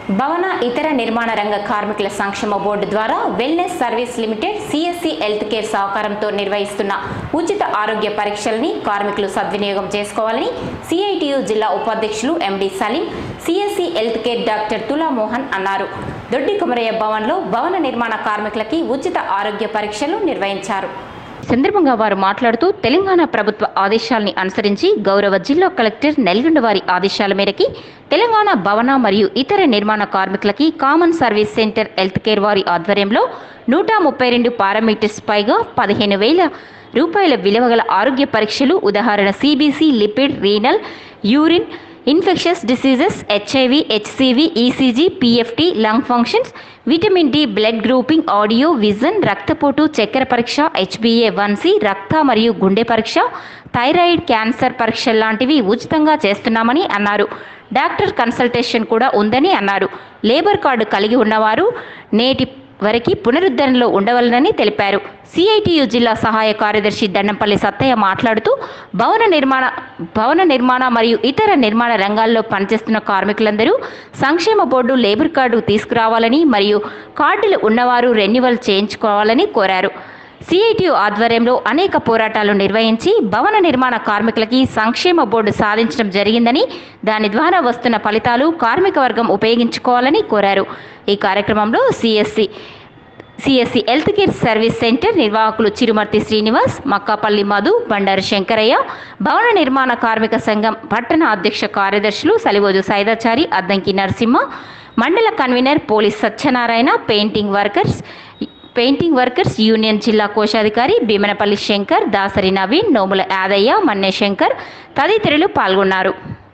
భవన ఇతర నిర్మాణ రంగ కార్మికుల సంక్షేమ బోర్డు ద్వారా wellness service limited CSC health care సహకారంతో నిర్వహిస్తున్న ఉచిత ఆరోగ్య పరీక్షల్ని కార్మికులు సద్వినియోగం చేసుకోవాలని సిఐటియు జిల్లా ఉపాధ్యక్షులు MD Saleem CSC health care doctor Tula Mohan అన్నారు దొడ్డి కుమరయ్య భవన్లో భవన నిర్మాణ కార్మికులకి ఉచిత ఆరోగ్య పరీక్షలు నిర్వహించారు సందర్భంగా వారు మాట్లాడుతూ తెలంగాణ ప్రభుత్వ ఆదేశాలని అనుసరించి గౌరవ జిల్లా కలెక్టర్ నల్గొండ వారి ఆదేశాల మేరకి తెలంగాణ భవన మరియు ఇతర నిర్మాణ కార్మికులకి common service centre health care వారి ఆధ్వర్యంలో నూట ముప్పై రెండు పారామీటర్స్ పైగా పదిహేను వేల రూపాయల విలువ గల ఆరోగ్య పరీక్షలు ఉదాహరణ CBC lipid renal urine infectious diseases HIV HCV ECG PFT lung functions vitamin D blood grouping audio vision రక్తపోటు చక్కెర పరీక్ష హెచ్బిఏ వన్ సి రక్త మరియు గుండె పరీక్ష థైరాయిడ్ క్యాన్సర్ పరీక్ష లాంటివి ఉచితంగా చేస్తున్నామని అన్నారు డాక్టర్ కన్సల్టేషన్ కూడా ఉందని అన్నారు లేబర్ కార్డు కలిగి ఉన్నవారు నేటి వరకు పునరుద్ధరణలో ఉండవలనని తెలిపారు సిఐటియు జిల్లా సహాయ కార్యదర్శి దండంపల్లి సత్తయ్య మాట్లాడుతూ భవన నిర్మాణ భవన నిర్మాణ మరియు ఇతర నిర్మాణ రంగాల్లో పనిచేస్తున్న కార్మికులందరూ సంక్షేమ బోర్డు లేబర్ కార్డు తీసుకురావాలని మరియు కార్డులు ఉన్నవారు రెన్యువల్ చేయించుకోవాలని కోరారు సిఐటియు ఆధ్వర్యంలో అనేక పోరాటాలు నిర్వహించి భవన నిర్మాణ కార్మికులకి సంక్షేమ బోర్డు సాధించడం జరిగిందని దాని ద్వారా వస్తున్న ఫలితాలు కార్మిక వర్గం ఉపయోగించుకోవాలని కోరారు ఈ కార్యక్రమంలో CSC CSC health care service centre నిర్వాహకులు చిరుమర్తి శ్రీనివాస్ మక్కాపల్లి మధు బండారు శంకరయ్య భవన నిర్మాణ కార్మిక సంఘం పట్టణ అధ్యక్ష కార్యదర్శులు సలివోజు సైదాచారి అద్దంకి నరసింహ మండల convener police Satyanarayana painting workers painting workers union జిల్లా కోశాధికారి భీమనపల్లి శంకర్ దాసరి నవీన్ నోముల యాదయ్య మన్నే శంకర్ తదితరులు పాల్గొన్నారు